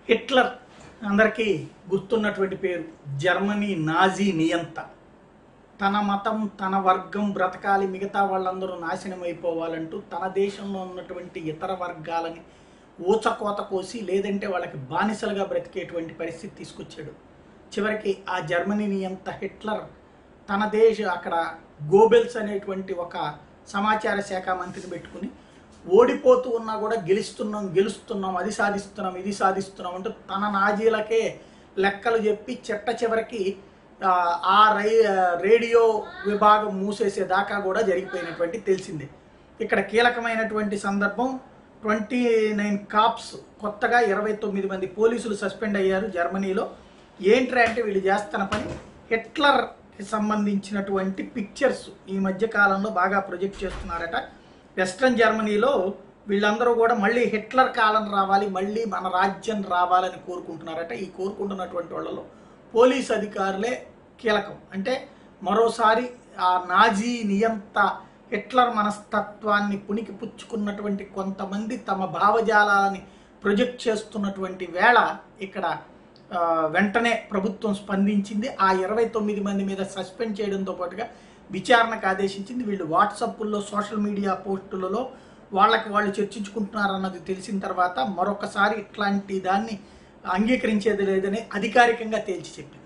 Hitler అందరికీ గుర్తున్నటువంటి పేరు Germany Nazi నియంత తన మతం తన వర్గం బ్రతకాలి మిగతా వాళ్ళందరూ నాశనం అయిపోవాలంటూ తన దేశంలో ఉన్నటువంటి ఇతర వర్గాలని ఊచకోత కోసి లేదంటే వాళ్ళకి బానిసలుగా బ్రతికేటువంటి పరిస్థితి తీసుకొచ్చాడు చివరికి ఆ జర్మనీ నియంత హిట్లర్ తన దేశ అక్కడ గోబెల్స్ అనేటువంటి ఒక సమాచార శాఖ మంత్రిని పెట్టుకుని ఓడిపోతూ ఉన్నా కూడా గెలుస్తున్నాం గెలుస్తున్నాం అది సాధిస్తున్నాం ఇది సాధిస్తున్నాం అంటూ తన నాజీలకే లెక్కలు చెప్పి చెట్ట చివరికి ఆ, ఆ రై రేడియో విభాగం మూసేసేదాకా కూడా జరిగిపోయినటువంటి తెలిసిందే ఇక్కడ కీలకమైనటువంటి సందర్భం ట్వంటీ నైన్ కాప్స్ కొత్తగా ఇరవై తొమ్మిది మంది పోలీసులు సస్పెండ్ అయ్యారు జర్మనీలో ఏంట్రా అంటే వీళ్ళు చేస్తున్న పని హిట్లర్కి సంబంధించినటువంటి పిక్చర్స్ ఈ మధ్య కాలంలో బాగా ప్రొజెక్ట్ చేస్తున్నారట వెస్ట్రన్ జర్మనీలో వీళ్ళందరూ కూడా మళ్ళీ హిట్లర్ కాలం రావాలి మళ్ళీ మన రాజ్యం రావాలని కోరుకుంటున్నారట ఈ కోరుకుంటున్నటువంటి వాళ్ళలో పోలీస్ అధికారులే కీలకం అంటే మరోసారి ఆ నాజీ నియంత హిట్లర్ మనస్తత్వాన్ని పునికి పుచ్చుకున్నటువంటి కొంతమంది తమ భావజాలాలని ప్రొజెక్ట్ చేస్తున్నటువంటి వేళ ఇక్కడ ఆ, వెంటనే ప్రభుత్వం స్పందించింది ఆ ఇరవై తొమ్మిది మంది మీద సస్పెండ్ చేయడంతో పాటుగా విచారణకు ఆదేశించింది వీళ్ళు వాట్సాప్ల్లో సోషల్ మీడియా పోస్టులలో వాళ్ళకి వాళ్ళు చర్చించుకుంటున్నారన్నది తెలిసిన తర్వాత మరొకసారి ఇట్లాంటి దాన్ని అంగీకరించేది లేదని అధికారికంగా తేల్చి చెప్పింది